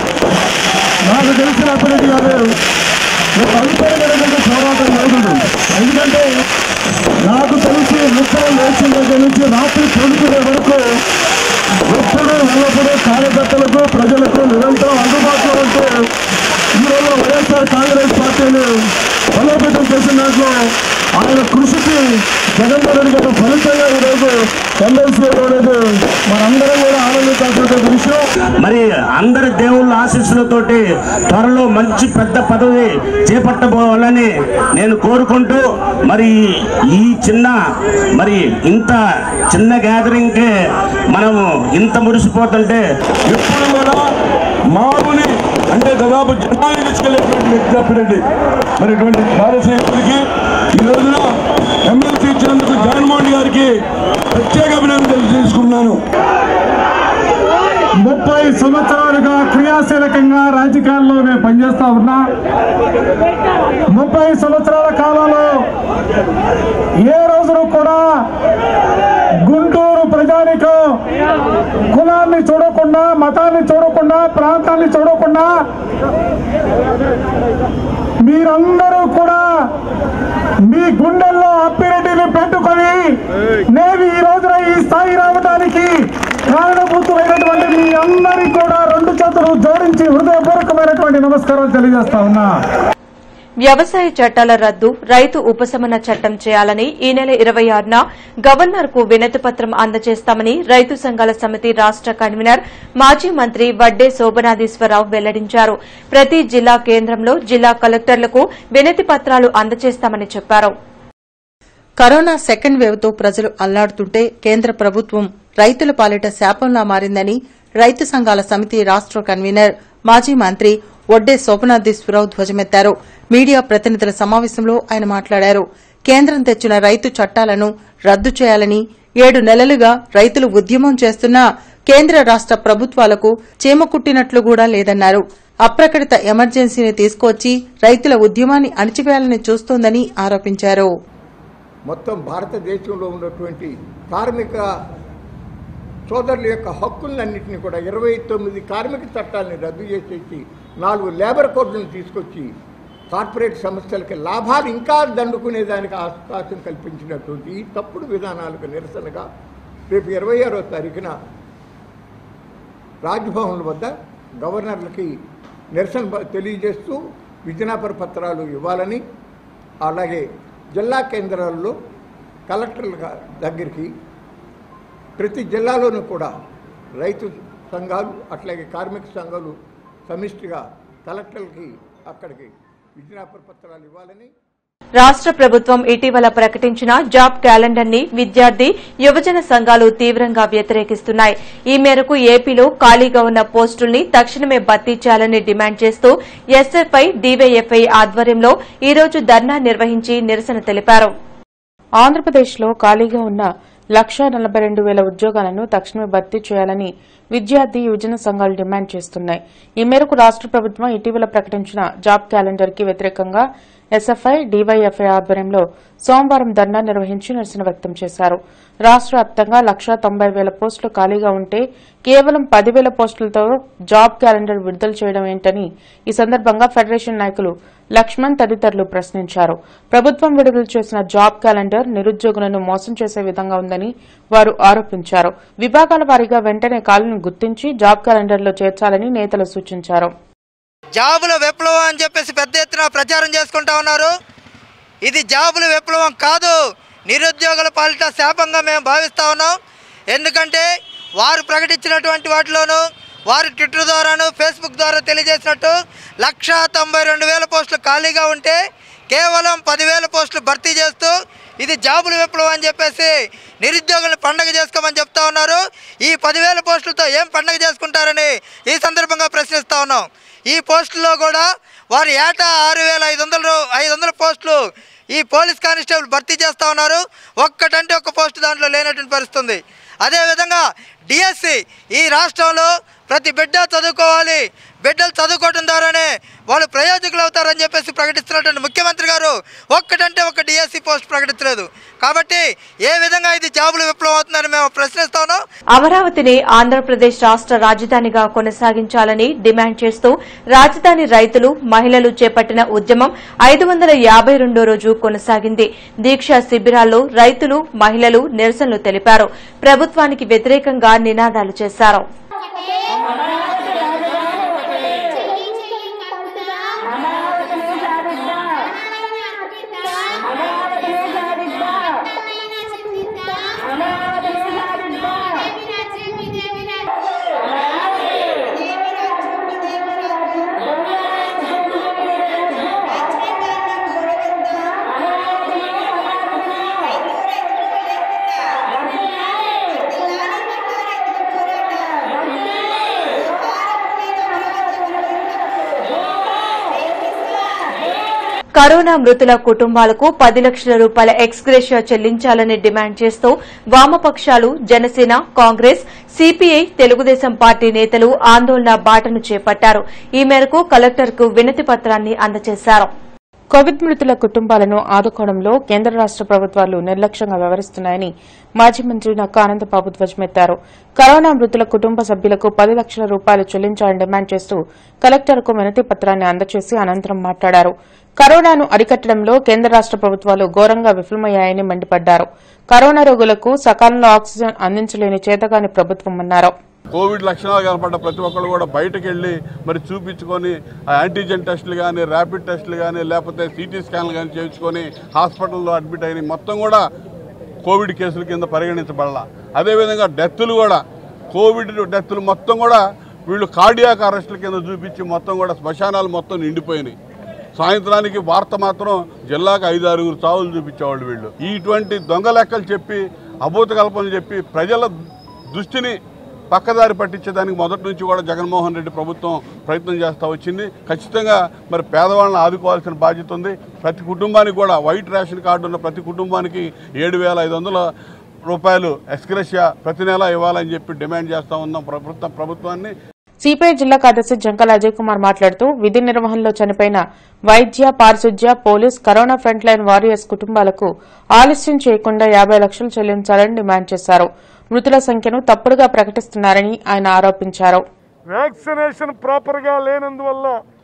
నాకు తెలిసిన అప్పిరెడ్డి గారు ఒక అల్పమైనటువంటి పోరాటం జరుగుతుంది ఎందుకంటే నాకు తెలిసి ముక్కలు లేచిన దగ్గర నుంచి రాత్రి పొడుకునే వరకు ఎప్పుడు ఎల్లప్పుడూ కార్యకర్తలకు ప్రజలకు నిరంతరం అందుబాటులో ఉంటూ ఈరోజు వైఎస్ఆర్ కాంగ్రెస్ పార్టీని బలోపేతం చేసిన దాంట్లో ఆయన కృషికి జగన్మోహన్ రెడ్డి గారు ఫలితంగా ఈరోజు ఎమ్మెల్సీ అనేది మనందరం కూడా ఆనందించాల్సిన విషయం
మరి అందరి దేవుళ్ళ ఆశీస్సులతోటి త్వరలో మంచి పెద్ద పదవి చేపట్టబోవాలని నేను కోరుకుంటూ మరి ఈ చిన్న మరి ఇంత చిన్న గ్యాదరింగ్కే మనము ఇంత మురిసిపోతుంటే
ఎప్పుడు కూడా మామూలు అంటే దాదాపు జనాన్ని తీసుకెళ్లేటువంటి వ్యక్తి అప్పిరెడ్డి మరి ఇటువంటి భారతీయులకి ఈ రోజున ఎమ్మెల్సీ ఇచ్చినందుకు జగన్మోహన్ గారికి ప్రత్యేక అభినందనలు తెలుసుకున్నాను ముప్పై సంవత్సరాలుగా క్రియాశీలకంగా రాజకీయాల్లో నేను పనిచేస్తా ఉన్నా ముప్పై సంవత్సరాల కాలంలో ఏ రోజును కూడా గుంటూరు ప్రజానికం కులాన్ని చూడకుండా మతాన్ని చూడకుండా ప్రాంతాన్ని చూడకుండా మీరందరూ కూడా మీ గుండెల్లో అప్పిరెడ్డిని పెట్టుకొని నేను ఈ రోజున ఈ స్థాయి రావడానికి కారణభూతులైనటువంటి మీ అందరికీ కూడా రెండు చేతులు జోడించి హృదయపూర్వకమైనటువంటి నమస్కారాలు తెలియజేస్తా ఉన్నా
వ్యవసాయ చట్టాల రద్దు రైతు ఉపశమన చట్టం చేయాలని ఈ నెల ఇరవై ఆరున గవర్నర్ కు వినతిపత్రం అందజేస్తామని రైతు సంఘాల సమితి రాష్ట కన్వీనర్ మాజీ మంత్రి వడ్డే శోభనాధీశ్వరరావు వెల్లడించారు ప్రతి జిల్లా కేంద్రంలో జిల్లా కలెక్టర్లకు వినతి పత్రాలు అందజేస్తామని చెప్పారు
కరోనా సెకండ్ వేవ్ తో ప్రజలు అల్లాడుతుంటే కేంద్ర ప్రభుత్వం రైతుల పాలిట శాపంలా మారిందని రైతు సంఘాల సమితి రాష్ట కన్వీనర్ మాజీ మంత్రి ఒడ్డే శోభనాథీశ్వరరావు ధ్వజమెత్తారు మీడియా ప్రతినిధుల సమావేశంలో ఆయన మాట్లాడారు కేంద్రం తెచ్చిన రైతు చట్టాలను రద్దు చేయాలని ఏడు నెలలుగా రైతులు ఉద్యమం చేస్తున్నా కేంద్ర రాష్ట ప్రభుత్వాలకు చీమ కుట్టినట్లు కూడా లేదన్నారు అప్రకటిత ఎమర్జెన్సీని తీసుకొచ్చి రైతుల ఉద్యమాన్ని అణిచివేయాలని చూస్తోందని ఆరోపించారు
మొత్తం భారతదేశంలో ఉన్నటువంటి కార్మిక సోదరుల యొక్క హక్కులన్నింటినీ కూడా ఇరవై తొమ్మిది కార్మిక చట్టాలని రద్దు చేసేసి నాలుగు లేబర్ కోడ్లను తీసుకొచ్చి కార్పొరేట్ సంస్థలకి లాభాలు ఇంకా దండుకునేదానికి అవకాశం కల్పించినటువంటి ఈ తప్పుడు విధానాలకు నిరసనగా రేపు ఇరవై ఆరో తారీఖున రాజ్భవన్ వద్ద గవర్నర్లకి నిరసన ప- తెలియజేస్తూ విజనాపర పత్రాలు ఇవ్వాలని అలాగే జిల్లా కేంద్రాల్లో కలెక్టర్ల గా- దగ్గరికి ప్రతి జిల్లాలోనూ కూడా రైతు సంఘాలు అట్లాగే కార్మిక సంఘాలు సమిష్టిగా కలెక్టర్లకి అక్కడికి విజనాపర పత్రాలు ఇవ్వాలని
రాష్ట్ర ప్రభుత్వం ఇటీవల ప్రకటించిన జాబ్ క్యాలెండర్ ని విద్యార్థి యువజన సంఘాలు తీవ్రంగా వ్యతిరేకిస్తున్నాయి ఈ మేరకు ఏపీలో ఖాళీగా ఉన్న పోస్టుల్ని తక్షణమే భర్తీ చేయాలని డిమాండ్ చేస్తూ ఎస్ఎఫ్ఐ డీవైఎఫ్ఐ ఆధ్వర్యంలో ఈ రోజు ధర్నా నిర్వహించి నిరసన తెలిపారు
ఆంధ్రప్రదేశ్లో ఖాళీగా ఉన్న లక్షా నలభై రెండు వేల ఉద్యోగాలను తక్షణమే భర్తీ చేయాలని విద్యార్థి యువజన సంఘాలు డిమాండ్ చేస్తున్నాయి ఈ మేరకు రాష్ట్ర ప్రభుత్వం ఇటీవల ప్రకటించిన జాబ్ క్యాలెండర్ కి వ్యతిరేకంగా ఎస్ఎఫ్ఐ డీవైఎఫ్ఐ ఆధ్వర్యంలో సోమవారం ధర్నా నిర్వహించి నిరసన వ్యక్తం చేశారు రాష్ట్ర వ్యాప్తంగా లక్షా తొంభై వేల పోస్టులు ఖాళీగా ఉంటే కేవలం పదివేల పోస్టులతో జాబ్ క్యాలెండర్ విడుదల చేయడం ఏంటని ఈ సందర్భంగా ఫెడరేషన్ నాయకులు లక్ష్మణ్ తదితరులు ప్రశ్నించారు ప్రభుత్వం విడుదల చేసిన జాబ్ క్యాలెండర్ నిరుద్యోగులను మోసం చేసే విధంగా ఉందని వారు ఆరోపించారు విభాగాల వారీగా వెంటనే ఖాళీని గుర్తించి జాబ్ క్యాలెండర్లో చేర్చాలని నేతలు సూచించారు
జాబుల విప్లవం అని చెప్పేసి పెద్ద ఎత్తున ప్రచారం చేసుకుంటా ఉన్నారు ఇది జాబుల విప్లవం కాదు నిరుద్యోగుల పాలిట శాపంగా మేము భావిస్తా ఉన్నాం ఎందుకంటే వారు ప్రకటించినటువంటి వాటిలోనూ వారి ట్విట్టర్ ద్వారాను ఫేస్బుక్ ద్వారా తెలియజేసినట్టు లక్షా తొంభై రెండు వేల పోస్టులు ఖాళీగా ఉంటే కేవలం పదివేల పోస్టులు భర్తీ చేస్తూ ఇది జాబుల విప్లవం అని చెప్పేసి నిరుద్యోగులను పండగ చేసుకోమని చెప్తా ఉన్నారు ఈ పదివేల పోస్టులతో ఏం పండగ చేసుకుంటారని ఈ సందర్భంగా ప్రశ్నిస్తా ఉన్నాం ఈ పోస్టుల్లో కూడా వారు ఏటా ఆరు వేల ఐదు వందల ఐదు వందల పోస్టులు ఈ పోలీస్ కానిస్టేబుల్ భర్తీ చేస్తూ ఉన్నారు ఒక్కటంటే ఒక్క పోస్టు దాంట్లో లేనటువంటి పరిస్థితి ఉంది అదేవిధంగా డిఎస్సి ఈ రాష్ట్రంలో ప్రతి బిడ్డ చదువుకోవాలి బిడ్డలు చదువుకోవడం ద్వారానే వాళ్ళు ప్రయోజకులు అవుతారని చెప్పేసి ప్రకటిస్తున్నటువంటి ముఖ్యమంత్రి గారు ఒక్కటంటే ఒక డిఎస్సి పోస్ట్ ప్రకటించలేదు కాబట్టి ఏ విధంగా ఇది జాబులు విప్లవం అవుతుందని మేము ప్రశ్నిస్తా ఉన్నాం
అమరావతిని ఆంధ్రప్రదేశ్ రాష్ట్ర రాజధానిగా కొనసాగించాలని డిమాండ్ చేస్తూ రాజధాని రైతులు మహిళలు చేపట్టిన ఉద్యమం ఐదు వందల యాభై రెండో రోజు కొనసాగింది దీక్షా శిబిరాల్లో రైతులు మహిళలు నిరసనలు తెలిపారు ప్రభుత్వానికి వ్యతిరేకంగా నినాదాలు చేశారు కరోనా మృతుల కుటుంబాలకు పది లక్షల రూపాయల ఎక్స్గ్రేషియా చెల్లించాలని డిమాండ్ చేస్తూ వామపక్షాలు జనసేన కాంగ్రెస్ సిపిఐ తెలుగుదేశం పార్టీ నేతలు ఆందోళన బాటను చేపట్టారు ఈ మేరకు కలెక్టర్కు వినతి పత్రాన్ని అందజేశారు
కోవిడ్ మృతుల కుటుంబాలను ఆదుకోవడంలో కేంద్ర రాష్ట ప్రభుత్వాలు నిర్లక్ష్యంగా వ్యవహరిస్తున్నాయని మాజీ మంత్రి నక్కా ఆనందబాబు ధ్వజమెత్తారు కరోనా మృతుల కుటుంబ సభ్యులకు పది లక్షల రూపాయలు చెల్లించాలని డిమాండ్ చేస్తూ కలెక్టర్కు వినతి పత్రాన్ని అందజేసి అనంతరం మాట్లాడారు కరోనాను అరికట్టడంలో కేంద్ర రాష్ట ప్రభుత్వాలు ఘోరంగా విఫలమయ్యాయని మండిపడ్డారు కరోనా రోగులకు సకాలంలో ఆక్సిజన్ అందించలేని చేతగాని ప్రభుత్వమన్నారు
కోవిడ్ లక్షణాలు కనపడ్డ ప్రతి ఒక్కరు కూడా బయటకు వెళ్ళి మరి చూపించుకొని ఆ యాంటీజెన్ టెస్టులు కానీ ర్యాపిడ్ టెస్టులు కానీ లేకపోతే సిటీ స్కాన్లు కానీ చేయించుకొని హాస్పిటల్లో అడ్మిట్ అయిన మొత్తం కూడా కోవిడ్ కేసుల కింద పరిగణించబడాల అదేవిధంగా డెత్తులు కూడా కోవిడ్ డెత్తులు మొత్తం కూడా వీళ్ళు కార్డియాక్ అరెస్టుల కింద చూపించి మొత్తం కూడా శ్మశానాలు మొత్తం నిండిపోయినాయి సాయంత్రానికి వార్త మాత్రం జిల్లాకు ఐదు ఆరుగురు చావులు చూపించేవాళ్ళు వీళ్ళు ఇటువంటి దొంగ లెక్కలు చెప్పి అభూత కల్పనలు చెప్పి ప్రజల దృష్టిని పక్కదారి పట్టించేదానికి మొదటి నుంచి కూడా జగన్మోహన్ రెడ్డి ప్రభుత్వం ప్రయత్నం చేస్తూ వచ్చింది ఖచ్చితంగా మరి పేదవాళ్ళని ఆదుకోవాల్సిన బాధ్యత ఉంది ప్రతి కుటుంబానికి కూడా వైట్ రేషన్ కార్డు ఉన్న ప్రతి కుటుంబానికి ఏడు వేల ఐదు వందల రూపాయలు ఎక్స్గ్రెషియా ప్రతి నెల ఇవ్వాలని చెప్పి డిమాండ్ చేస్తూ ఉన్నాం ప్రభుత్వం ప్రభుత్వాన్ని
సిపిఐ జిల్లా కార్యదర్శి జంకల అజయ్ కుమార్ మాట్లాడుతూ విధి నిర్వహణలో చనిపోయిన వైద్య పారిశుధ్య police corona front line warriors కుటుంబాలకు ఆలస్యం చేయకుండా యాబై లక్షలు చెల్లించాలని డిమాండ్ చేశారు మృతుల సంఖ్యను తప్పుడుగా ప్రకటిస్తున్నారని ఆయన ఆరోపించారు
వ్యాక్సినేషన్ ప్రాపర్గా లేనందువల్ల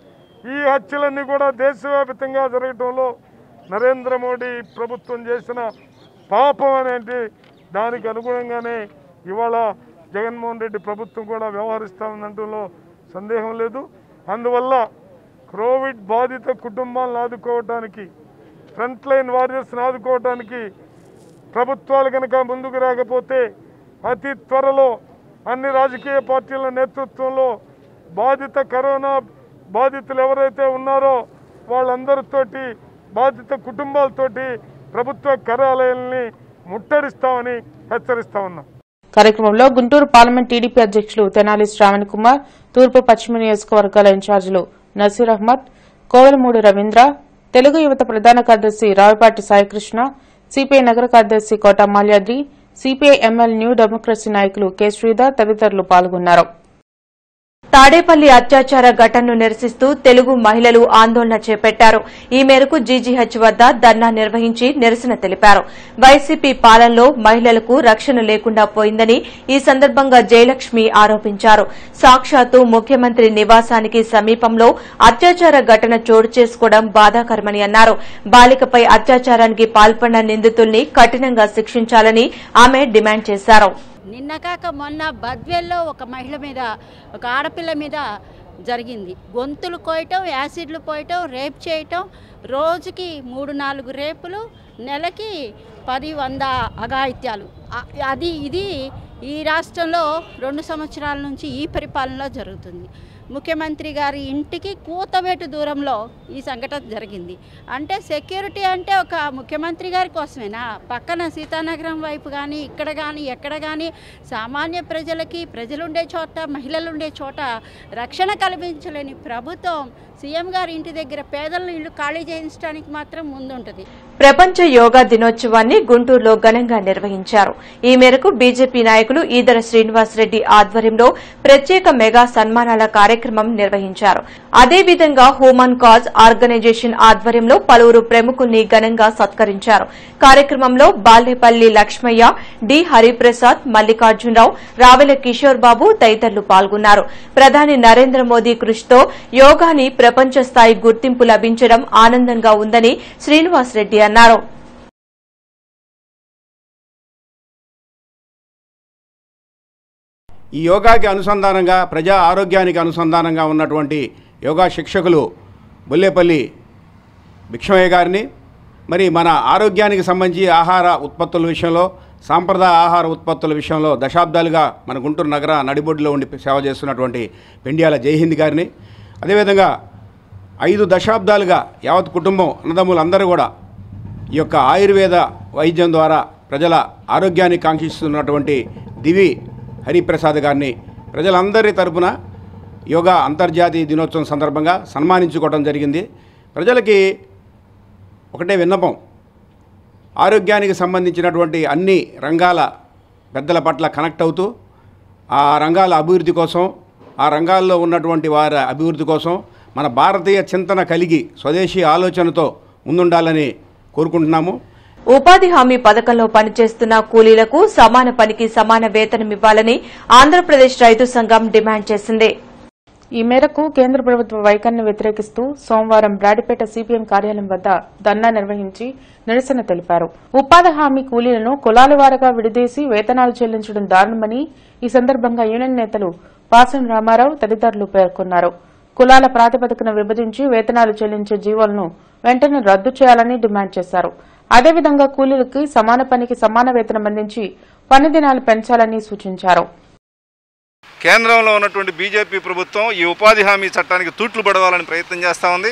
ఈ హత్యలన్నీ కూడా దేశవ్యాప్తంగా జరగటంలో నరేంద్ర మోడీ ప్రభుత్వం చేసిన పాపం అనేది దానికి అనుగుణంగానే ఇవాళ
జగన్మోహన్ రెడ్డి ప్రభుత్వం కూడా వ్యవహరిస్తూ ఉందంటంలో సందేహం లేదు అందువల్ల కోవిడ్ బాధిత కుటుంబాలను ఆదుకోవటానికి ఫ్రంట్ లైన్ వారియర్స్ని ఆదుకోవటానికి ప్రభుత్వాలు కనుక ముందుకు రాకపోతే అతి త్వరలో అన్ని రాజకీయ పార్టీల నేతృత్వంలో బాధిత కరోనా బాధితులు ఎవరైతే ఉన్నారో వాళ్ళందరితోటి బాధిత కుటుంబాలతోటి ప్రభుత్వ కార్యాలయాల్ని ముట్టడిస్తామని హెచ్చరిస్తా ఉన్నాం
కార్యక్రమంలో గుంటూరు పార్లమెంట్ టీడీపీ అధ్యక్షులు తెనాలి శ్రావణ్ కుమార్ తూర్పు పశ్చిమ నియోజకవర్గాల ఇన్ఛార్జీలు నసీర్ అహ్మద్ కోవెలమూడి రవీంద్ర తెలుగు యువత ప్రధాన కార్యదర్శి రావిపాటి సాయికృష్ణ సిపిఐ నగర కార్యదర్శి కోట మాల్యాద్రి సిపిఐ ఎంఎల్ న్యూ డెమోక్రసీ నాయకులు కె శ్రీధర్ తదితరులు పాల్గొన్నారు
తాడేపల్లి అత్యాచార ఘటనను నిరసిస్తూ తెలుగు మహిళలు ఆందోళన చేపట్టారు ఈ మేరకు జీజీహెచ్ వద్ద ధర్నా నిర్వహించి నిరసన తెలిపారు వైసీపీ పాలనలో మహిళలకు రక్షణ లేకుండా పోయిందని ఈ సందర్భంగా జయలక్ష్మి ఆరోపించారు సాక్షాత్తు ముఖ్యమంత్రి నివాసానికి సమీపంలో అత్యాచార ఘటన చోటు చేసుకోవడం బాధాకరమని అన్నారు బాలికపై అత్యాచారానికి పాల్పడిన నిందితుల్ని కఠినంగా శిక్షించాలని ఆమె డిమాండ్ చేశారు
నిన్న కాక మొన్న బద్వేల్లో ఒక మహిళ మీద ఒక ఆడపిల్ల మీద జరిగింది గొంతులు కోయటం యాసిడ్లు పోయటం రేప్ చేయటం రోజుకి మూడు నాలుగు రేపులు నెలకి పది వంద అఘాయిత్యాలు అ- అది ఇది ఈ రాష్ట్రంలో రెండు సంవత్సరాల నుంచి ఈ పరిపాలనలో జరుగుతుంది ముఖ్యమంత్రి గారి ఇంటికి కూతవేటు దూరంలో ఈ సంఘటన జరిగింది అంటే సెక్యూరిటీ అంటే ఒక ముఖ్యమంత్రి గారి కోసమేనా పక్కన సీతానగరం వైపు కానీ ఇక్కడ కానీ ఎక్కడ కానీ సామాన్య ప్రజలకి ప్రజలుండే చోట మహిళలు ఉండే చోట రక్షణ కల్పించలేని ప్రభుత్వం సీఎం గారి ఇంటి దగ్గర పేదలను ఇల్లు ఖాళీ చేయించడానికి మాత్రం ముందుంటుంది
ప్రపంచ యోగా దినోత్సవాన్ని గుంటూరులో ఘనంగా నిర్వహించారు ఈ మేరకు బీజేపీ నాయకులు ఈదర శ్రీనివాసరెడ్డి ఆధ్వర్యంలో ప్రత్యేక మెగా సన్మానాల కార్యక్రమం నిర్వహించారు అదేవిధంగా హ్యూమన్ కాజ్ ఆర్గనైజేషన్ ఆధ్వర్యంలో పలువురు ప్రముఖుల్ని ఘనంగా సత్కరించారు కార్యక్రమంలో బాల్యపల్లి లక్ష్మయ్య డి హరిప్రసాద్ మల్లికార్జునరావు రావెల కిషోర్ బాబు తదితరులు పాల్గొన్నారు ప్రధాని నరేంద్ర మోదీ కృషితో యోగాని ప్రపంచ స్థాయి గుర్తింపు లభించడం ఆనందంగా ఉందని శ్రీనివాసరెడ్డి అన్నారు
ఈ యోగాకి అనుసంధానంగా ప్రజా ఆరోగ్యానికి అనుసంధానంగా ఉన్నటువంటి యోగా శిక్షకులు బొల్లేపల్లి భిక్షమయ్య గారిని మరి మన ఆరోగ్యానికి సంబంధించి ఆహార ఉత్పత్తుల విషయంలో సాంప్రదాయ ఆహార ఉత్పత్తుల విషయంలో దశాబ్దాలుగా మన గుంటూరు నగర నడిబొడ్డులో ఉండి సేవ చేస్తున్నటువంటి పెండియాల జయహింద్ గారిని అదేవిధంగా ఐదు దశాబ్దాలుగా యావత్ కుటుంబం అన్నదమ్ములందరూ కూడా ఈ యొక్క ఆయుర్వేద వైద్యం ద్వారా ప్రజల ఆరోగ్యాన్ని కాంక్షిస్తున్నటువంటి దివి హరిప్రసాద్ గారిని ప్రజలందరి తరపున యోగా అంతర్జాతీయ దినోత్సవం సందర్భంగా సన్మానించుకోవడం జరిగింది ప్రజలకి ఒకటే విన్నపం ఆరోగ్యానికి సంబంధించినటువంటి అన్ని రంగాల పెద్దల పట్ల కనెక్ట్ అవుతూ ఆ రంగాల అభివృద్ధి కోసం ఆ రంగాల్లో ఉన్నటువంటి వారి అభివృద్ధి కోసం మన భారతీయ చింతన కలిగి స్వదేశీ ఆలోచనతో ముందుండాలని కోరుకుంటున్నాము
ఉపాధి హామీ పథకంలో పనిచేస్తున్న కూలీలకు సమాన పనికి సమాన వేతనం ఇవ్వాలని ఆంధ్రప్రదేశ్ రైతు సంఘం డిమాండ్ చేసింది
ఈ మేరకు కేంద్ర ప్రభుత్వ వైఖరిని వ్యతిరేకిస్తూ సోమవారం బ్రాడిపేట సిపిఎం కార్యాలయం వద్ద ధర్నా నిర్వహించి నిరసన తెలిపారు ఉపాధి హామీ కూలీలను కులాల వారీగా విడదీసి వేతనాలు చెల్లించడం దారుణమని ఈ సందర్భంగా యూనియన్ నేతలు పాసం రామారావు తదితరులు పేర్కొన్నారు కులాల ప్రాతిపదికన విభజించి వేతనాలు చెల్లించే జీవోలను వెంటనే రద్దు చేయాలని డిమాండ్ చేశారు అదేవిధంగా కూలీలకి సమాన పనికి సమాన వేతనం అందించి పని దినాలు పెంచాలని సూచించారు
కేంద్రంలో ఉన్నటువంటి బీజేపీ ప్రభుత్వం ఈ ఉపాధి హామీ చట్టానికి తూట్లు పడవాలని ప్రయత్నం చేస్తూ ఉంది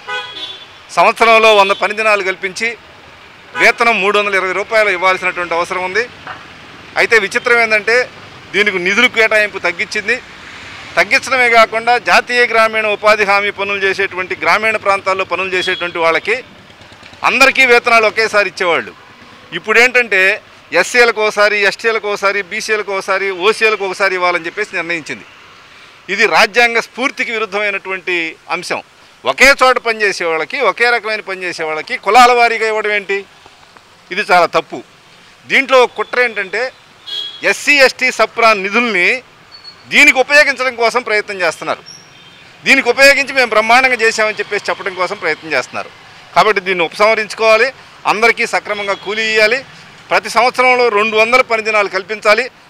సంవత్సరంలో వంద పని దినాలు కల్పించి వేతనం మూడు వందల ఇరవై రూపాయలు ఇవ్వాల్సినటువంటి అవసరం ఉంది అయితే విచిత్రం ఏంటంటే దీనికి నిధులు కేటాయింపు తగ్గించింది తగ్గించడమే కాకుండా జాతీయ గ్రామీణ ఉపాధి హామీ పనులు చేసేటువంటి గ్రామీణ ప్రాంతాల్లో పనులు చేసేటువంటి వాళ్ళకి అందరికీ వేతనాలు ఒకేసారి ఇచ్చేవాళ్ళు ఇప్పుడు ఏంటంటే ఎస్సీలకు ఒకసారి ఎస్టీలకు ఒకసారి బీసీలకు ఒకసారి ఓసీలకు ఒకసారి ఇవ్వాలని చెప్పేసి నిర్ణయించింది ఇది రాజ్యాంగ స్ఫూర్తికి విరుద్ధమైనటువంటి అంశం ఒకే చోట పనిచేసే వాళ్ళకి ఒకే రకమైన పనిచేసే వాళ్ళకి కులాల వారీగా ఇవ్వడం ఏంటి ఇది చాలా తప్పు దీంట్లో ఒక కుట్ర ఏంటంటే ఎస్సీ ఎస్టీ సప్రాన్ నిధుల్ని దీనికి ఉపయోగించడం కోసం ప్రయత్నం చేస్తున్నారు దీనికి ఉపయోగించి మేము బ్రహ్మాండంగా చేశామని చెప్పేసి చెప్పడం కోసం ప్రయత్నం చేస్తున్నారు కాబట్టి దీన్ని ఉపసంహరించుకోవాలి అందరికీ సక్రమంగా కూలీ ఇవ్వాలి ప్రతి సంవత్సరంలో రెండు వందల పని దినాలు కల్పించాలి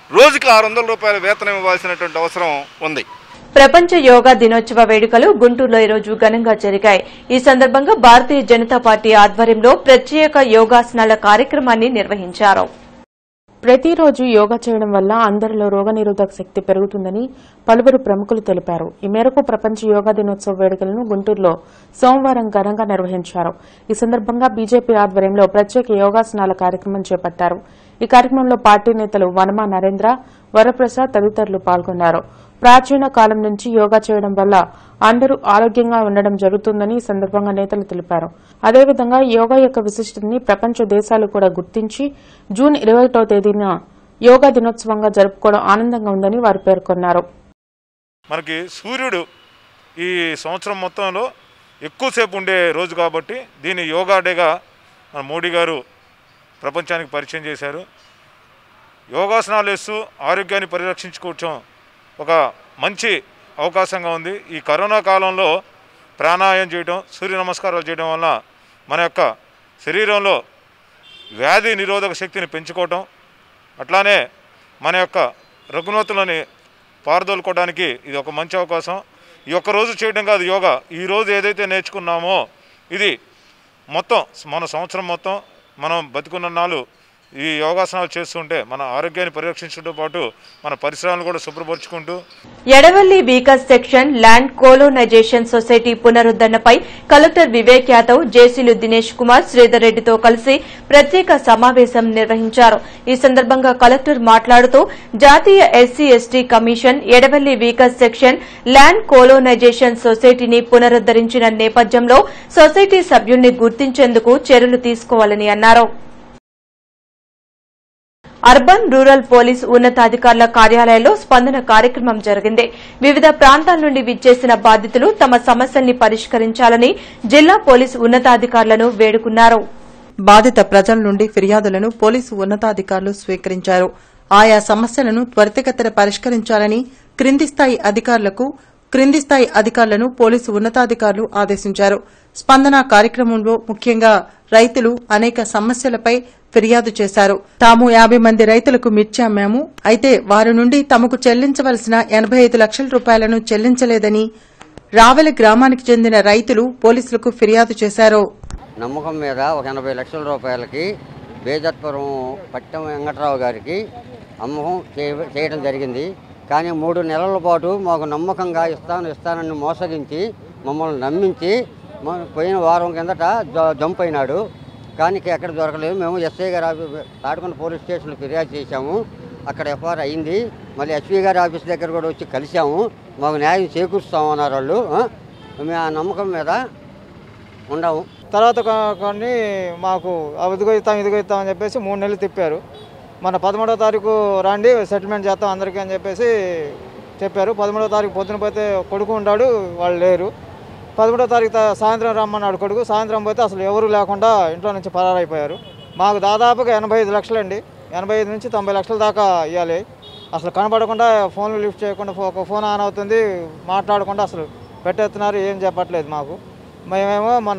రోజుకి ఆరు వందల రూపాయల వేతనం ఇవ్వాల్సినటువంటి అవసరం ఉంది
ప్రపంచ యోగా దినోత్సవ వేడుకలు గుంటూరులో ఈ రోజు ఘనంగా జరిగాయి ఈ సందర్భంగా భారతీయ జనతా పార్టీ ఆధ్వర్యంలో ప్రత్యేక యోగాసనాల కార్యక్రమాన్ని నిర్వహించారు
ప్రతిరోజు యోగా చేయడం వల్ల అందరిలో రోగనిరోధక శక్తి పెరుగుతుందని పలువురు ప్రముఖులు తెలిపారు ఈ మేరకు ప్రపంచ యోగా దినోత్సవ వేడుకలను గుంటూరులో సోమవారం ఘనంగా నిర్వహించారు ఈ సందర్భంగా బీజేపీ ఆధ్వర్యంలో ప్రత్యేక యోగాసనాల కార్యక్రమం చేపట్టారు ఈ కార్యక్రమంలో పార్టీ నేతలు వనమా నరేంద్ర వరప్రసాద్ తదితరులు పాల్గొన్నారు ప్రాచీన కాలం నుంచి యోగా చేయడం వల్ల అందరూ ఆరోగ్యంగా ఉండడం జరుగుతుందని ఈ సందర్భంగా నేతలు తెలిపారు అదేవిధంగా యోగా యొక్క విశిష్టతని ప్రపంచ దేశాలు కూడా గుర్తించి జూన్ ఇరవై తేదీన యోగా దినోత్సవంగా జరుపుకోవడం ఆనందంగా ఉందని వారు పేర్కొన్నారు
మనకి సూర్యుడు ఈ సంవత్సరం మొత్తంలో ఎక్కువసేపు ఉండే రోజు కాబట్టి దీన్ని యోగా డేగా మన మోడీ గారు ప్రపంచానికి పరిచయం చేశారు యోగాసనాలు వేస్తూ ఆరోగ్యాన్ని పరిరక్షించుకోవటం ఒక మంచి అవకాశంగా ఉంది ఈ కరోనా కాలంలో ప్రాణాయామం చేయడం సూర్య నమస్కారాలు చేయడం వల్ల మన యొక్క శరీరంలో వ్యాధి నిరోధక శక్తిని పెంచుకోవటం అట్లానే మన యొక్క రుగ్మతులని పారదోలుకోవడానికి ఇది ఒక మంచి అవకాశం ఈ ఒక్క రోజు చేయడం కాదు యోగా ఈ రోజు ఏదైతే నేర్చుకున్నామో ఇది మొత్తం మన సంవత్సరం మొత్తం మనం బతికున్న నాళ్ళు ఈ యోగాసనాలు చేస్తుంటే మన ఆరోగ్యాన్ని పరిరక్షించడంతో పాటు మన పరిసరాలను కూడా శుభ్రపరుచుకుంటూ
Edavalli weaker section land colonization society పునరుద్దరణపై కలెక్టర్ వివేక్ యాదవ్ జేసీలు దినేష్ కుమార్ శ్రీధర్ రెడ్డితో కలిసి ప్రత్యేక సమావేశం నిర్వహించారు ఈ సందర్భంగా కలెక్టర్ మాట్లాడుతూ జాతీయ SC ST commission Edavalli weaker section land colonization సొసైటీని పునరుద్దరించిన నేపథ్యంలో సొసైటీ సభ్యుణ్ణి గుర్తించేందుకు చర్యలు తీసుకోవాలని అన్నారు అర్బన్ రూరల్ పోలీస్ ఉన్నతాధికారుల కార్యాలయంలో స్పందన కార్యక్రమం జరిగింది వివిధ ప్రాంతాల నుండి విచ్చేసిన బాధితులు తమ సమస్యల్ని పరిష్కరించాలని జిల్లా పోలీసు ఉన్నతాధికారులను వేడుకున్నారు
బాధిత ప్రజల నుండి ఫిర్యాదులను పోలీసు ఉన్నతాధికారులు స్వీకరించారు ఆయా సమస్యలను త్వరితగతిన పరిష్కరించాలని క్రింది స్థాయి అధికారులకు క్రింది స్థాయి అధికారులను పోలీసు ఉన్నతాధికారులు ఆదేశించారు స్పందన కార్యక్రమంలో ముఖ్యంగా రైతులు అనేక సమస్యలపై ఫిర్యాదు చేశారు తాము యాభై మంది రైతులకు మిర్చి అమ్మాము అయితే వారి నుండి తమకు చెల్లించవలసిన ఎనబై ఐదు లక్షల రూపాయలను చెల్లించలేదని రావెల గ్రామానికి చెందిన రైతులు పోలీసులకు ఫిర్యాదు చేశారు
నమ్మకం మీద ఒక ఎనభై లక్షల రూపాయలకి బేజత్పురం పట్టం వెంకట్రావు గారికి అమ్మకం చేయ- చేయడం జరిగింది కానీ మూడు నెలల పాటు మాకు నమ్మకంగా ఇస్తాను ఇస్తానని మోసగించి మమ్మల్ని నమ్మించి మ- పోయిన వారం కిందట జ- జంప్ అయినాడు కానీ ఎక్కడ దొరకలేదు మేము ఎస్ఐ గారి ఆఫీ తాడుకొండ పోలీస్ స్టేషన్లో ఫిర్యాదు చేశాము అక్కడ ఎఫ్ఐఆర్ అయింది మళ్ళీ ఎస్పీ గారి ఆఫీస్ దగ్గర కూడా వచ్చి కలిసాము మాకు న్యాయం చేకూరుస్తామన్నారు వాళ్ళు ఆ? మేము ఆ నమ్మకం మీద ఉండము
తర్వాత కొ- కొన్ని మాకు "ఆ, ఇదిగో ఇస్తాం ఇదిగో ఇస్తాం అని చెప్పేసి మూడు నెలలు తిప్పారు మన పదమూడో తారీఖు రండి సెటిల్మెంట్ చేస్తాం అందరికీ అని చెప్పేసి చెప్పారు పదమూడో తారీఖు పొద్దున పోతే కొడుకు ఉన్నాడు వాళ్ళు లేరు పదమూడో తారీఖు తా- సాయంత్రం రమ్మన్నాడు కొడుకు సాయంత్రం పోతే అసలు ఎవరు లేకుండా ఇంట్లో నుంచి పరారైపోయారు మాకు దాదాపుగా ఎనభై ఐదు లక్షలండి ఎనభై ఐదు నుంచి తొంభై లక్షల దాకా ఇవ్వాలి అసలు కనబడకుండా ఫోన్లు లిఫ్ట్ చేయకుండా ఫో- ఒక ఫోన్ ఆన్ అవుతుంది మాట్లాడకుండా అసలు పెట్టేస్తున్నారు ఏం చెప్పట్లేదు మాకు మేమేమో మన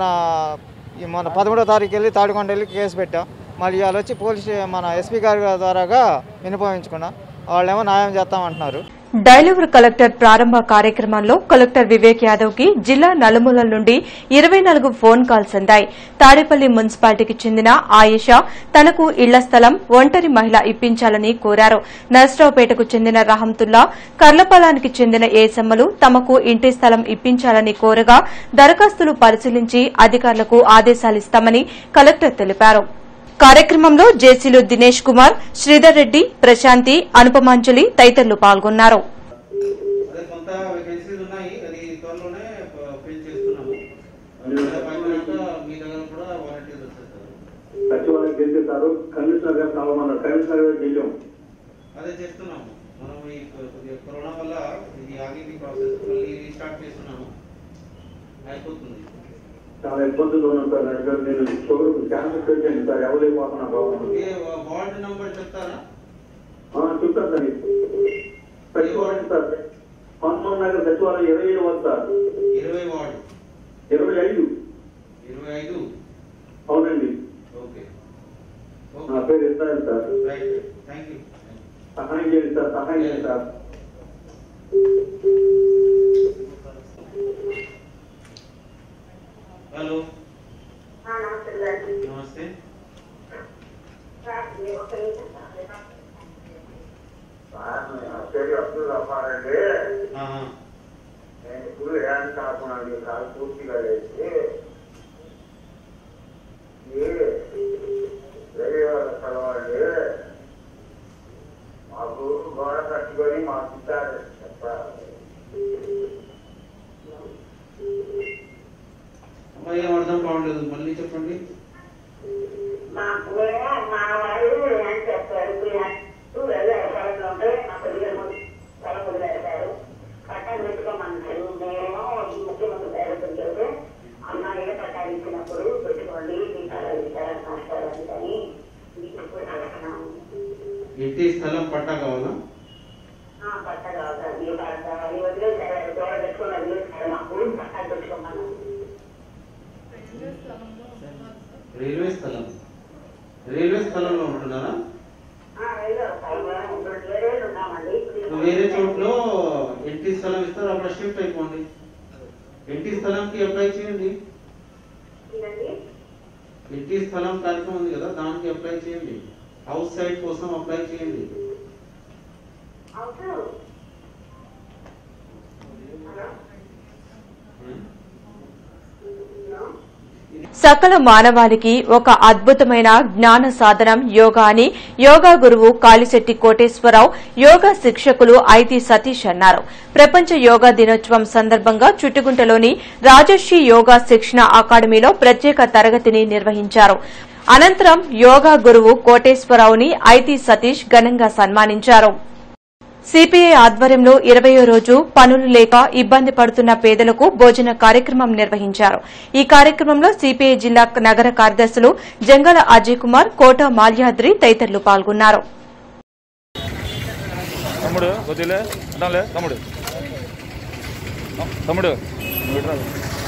ఈ మన పదమూడో తారీఖు వెళ్ళి తాడికొండ వెళ్ళి కేసు పెట్టాం మళ్ళీ ఇవాళ వచ్చి పోలీస్ స్టే- మన ఎస్పీ గారి ద్వారాగా వినిపించుకున్నాం వాళ్ళేమో న్యాయం చేస్తామంటున్నారు
డైలవర్ కలెక్టర్ ప్రారంభ కార్యక్రమంలో కలెక్టర్ వివేక్ యాదవ్ కి జిల్లా నలుమూలల నుండి ఇరవై నాలుగు ఫోన్ కాల్స్ అందాయి తాడేపల్లి మున్సిపాలిటీకి చెందిన ఆయేషా తనకు ఇళ్ల స్థలం ఒంటరి మహిళ ఇప్పించాలని కోరారు నర్సరావుపేటకు చెందిన రహంతుల్లా కర్లపలానికి చెందిన ఏసమ్మలు తమకు ఇంటి స్థలం ఇప్పించాలని కోరగా దరఖాస్తులు పరిశీలించి అధికారులకు ఆదేశాలిస్తామని కలెక్టర్ తెలిపారు కార్యక్రమంలో జేసీలు దినేష్ కుమార్ శ్రీధర్ రెడ్డి ప్రశాంతి అనుపమాంజలి తదితరులు పాల్గొన్నారు
అదే కొంత వేకెన్సీలు ఉన్నాయి అది త్వరలోనే ఫిల్ చేస్తున్నాము అది అయిపోయినాక మీ దగ్గర కూడా వాలంటీర్స్ వచ్చేస్తారు
సచివాలయం గెలిచేస్తారు కమిషనర్ గారు కావాలన్నారు కమిషనర్ గారు గెలిచాం
అదే చేస్తున్నాము మనం ఈ కొద్దిగా కరోనా వల్ల ఇది ఆగింది ప్రాసెస్ మళ్ళీ రీస్టార్ట్ చేస్తున్నాము అయిపోతుంది
చాలా ఇబ్బందులు ఉన్నాం సార్ నాకు నేను షుగర్ క్యాన్సర్ పేషెంట్ సార్ ఎవరైపోతున్నా బాబు
ఏ వార్డ్ నెంబర్ చెప్తారా
చెప్తాను సార్ సచివాలయం సార్ హనుమాన్ నగర్ సచివాలయం ఇరవై ఏడు వద్ద సార్
ఇరవై వార్డు
ఇరవై ఐదు
ఇరవై ఐదు
అవునండి
ఓకే
నా పేరు ఇస్తాను సార్
రైట్ థ్యాంక్ యూ
సహాయం చేయండి సార్ సహాయం చేయండి సార్
హలో నమస్తే
పేరు అబ్దుల్ రఫారండి
ఆహా.
నేను ఇప్పుడు ఏం కాకుండా కాదు పూర్తిగా వేసి వేరే వాళ్ళ స్థలం అండి మాకు గోడ కట్టుకొని మాకు ఇచ్చారు చెప్పాలి
అమ్మాయి ఏం అర్థం కావట్లేదు మళ్ళీ చెప్పండి
మాకు మా వారు ఏం చెప్పారు వ్యవసాయంలో ఉంటే మా పిల్లలు పొలం వదిలేశారు పట్టాలు పెట్టుకోమన్నారు మేము ముఖ్యమంత్రి పేరుతుంటే అమ్మాయి పట్టాలు ఇచ్చినప్పుడు పెట్టుకోండి మీ పట్టాలు ఇచ్చారని మాస్టర్ అందుకని మీకు ఇప్పుడు చేస్తున్నాము
ఇంటి స్థలం పట్టా కావాలా
ఆ, పట్ట కావాలి మీ పట్ట అది వదిలేశారు దూర పెట్టుకుని వదిలేశారు మాకు పట్టాలు పెట్టుకోమన్నారు
రైల్వే స్థలం రైల్వే స్థలంలో ఉంటున్నారా
ఆ, వెళ్ళాం. ఇప్పుడు వేరే ఉన్నామండి
ఇప్పుడు వేరే చోట్లో ఇంటి స్థలం ఇస్తారు అక్కడ షిఫ్ట్ అయిపోండి ఇంటి స్థలంకి అప్లై చేయండి
ఇదండి
ఇంటి స్థలం కార్యక్రమం ఉంది కదా దానికి అప్లై చేయండి హౌస్ సైట్ కోసం అప్లై చేయండి
అవును
సకల మానవాళికి ఒక అద్భుతమైన జ్ఞాన సాధనం యోగా అని యోగా గురువు కాళిశెట్టి కోటేశ్వరరావు యోగా శిక్షకులు ఐతి సతీష్ అన్నారు ప్రపంచ యోగా దినోత్సవం సందర్భంగా చుట్టుగుంటలోని రాజర్షి యోగా శిక్షణ అకాడమీలో ప్రత్యేక తరగతిని నిర్వహించారు అనంతరం యోగా గురువు కోటేశ్వరరావుని ఐతి సతీష్ ఘనంగా సన్మానించారు సిపిఐ ఆధ్వర్యంలో ఇరవయో రోజు పనులు లేక ఇబ్బంది పడుతున్న పేదలకు భోజన కార్యక్రమం నిర్వహించారు ఈ కార్యక్రమంలో సిపిఐ జిల్లా నగర కార్యదర్శులు జంగల అజయ్ కుమార్ కోట మాల్యాద్రి తదితరులు పాల్గొన్నారు
తమ్ముడు కొద్దిలే అర్థంలే తమ్ముడు తమ్ముడు నువ్వు ఇటురా.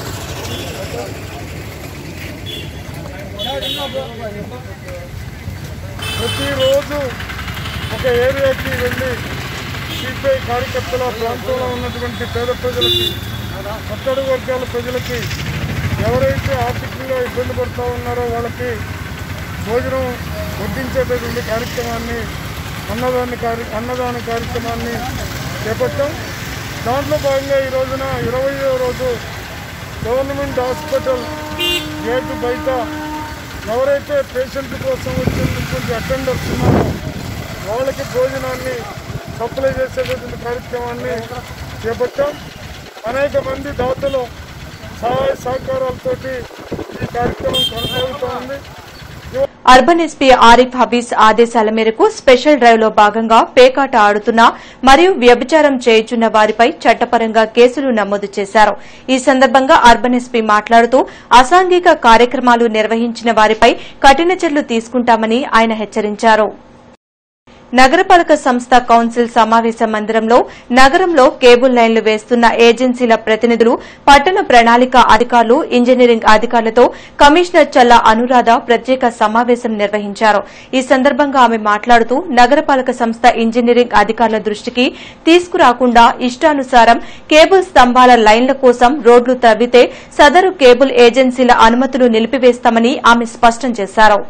ప్రతిరోజు ఒక ఏరియాకి వెళ్ళి సిపిఐ కార్యకర్తల ప్రాంతంలో ఉన్నటువంటి పేద ప్రజలకి అట్టడు వర్గాల ప్రజలకి ఎవరైతే ఆర్థికంగా ఇబ్బంది పడుతూ ఉన్నారో వాళ్ళకి భోజనం వడ్డించేటటువంటి కార్యక్రమాన్ని అన్నదాన కార్య అన్నదాన కార్యక్రమాన్ని చేపట్టాం దాంట్లో భాగంగా ఈ రోజున ఇరవయో రోజు గవర్నమెంట్ హాస్పిటల్ గేటు బయట ఎవరైతే పేషెంట్ కోసం వచ్చినటువంటి అటెండర్స్ ఉన్నారో వాళ్ళకి భోజనాన్ని సప్లై చేసేటటువంటి కార్యక్రమాన్ని చేపట్టాం అనేక మంది దాతలు సహాయ సహకారాలతోటి ఈ కార్యక్రమం కొనసాగుతూ ఉంది
అర్బన్ ఎస్పీ ఆరిఫ్ హబీస్ ఆదేశాల మేరకు స్పెషల్ డ్రైవ్ లో భాగంగా పేకాట ఆడుతున్న మరియు వ్యభిచారం చేయుచున్న వారిపై చట్టపరంగా కేసులు నమోదు చేశారు ఈ సందర్భంగా అర్బన్ ఎస్పీ మాట్లాడుతూ అసాంఘిక కార్యక్రమాలు నిర్వహించిన వారిపై కఠిన చర్యలు తీసుకుంటామని ఆయన హెచ్చరించారు నగరపాలక సంస్థ కౌన్సిల్ సమావేశ మందిరంలో నగరంలో కేబుల్ లైన్లు వేస్తున్న ఏజెన్సీల ప్రతినిధులు పట్టణ ప్రణాళిక అధికారులు ఇంజనీరింగ్ అధికారులతో కమిషనర్ చల్లా అనురాధ ప్రత్యేక సమావేశం నిర్వహించారు ఈ సందర్భంగా ఆమె మాట్లాడుతూ నగరపాలక సంస్థ ఇంజనీరింగ్ అధికారుల దృష్టికి తీసుకురాకుండా ఇష్టానుసారం కేబుల్ స్తంభాల లైన్ల కోసం రోడ్లు తవ్వితే సదరు కేబుల్ ఏజెన్సీల అనుమతులు నిలిపివేస్తామని ఆమె స్పష్టం చేశారు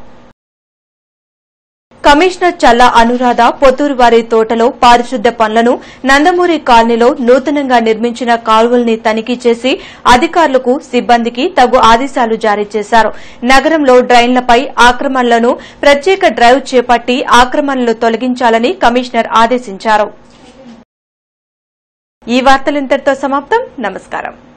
కమిషనర్ చల్లా అనురాధ పొత్తూరు వారి తోటలో పారిశుద్ధ్య పనులను నందమూరి కాలనీలో నూతనంగా నిర్మించిన కాలువల్ని తనిఖీ చేసి అధికారులకు సిబ్బందికి తగు ఆదేశాలు జారీ చేశారు నగరంలో డ్రైన్లపై ఆక్రమణలను ప్రత్యేక డ్రైవ్ చేపట్టి ఆక్రమణలు తొలగించాలని కమిషనర్ ఆదేశించారు ఈ వార్తలు ఇంతటితో సమాప్తం నమస్కారం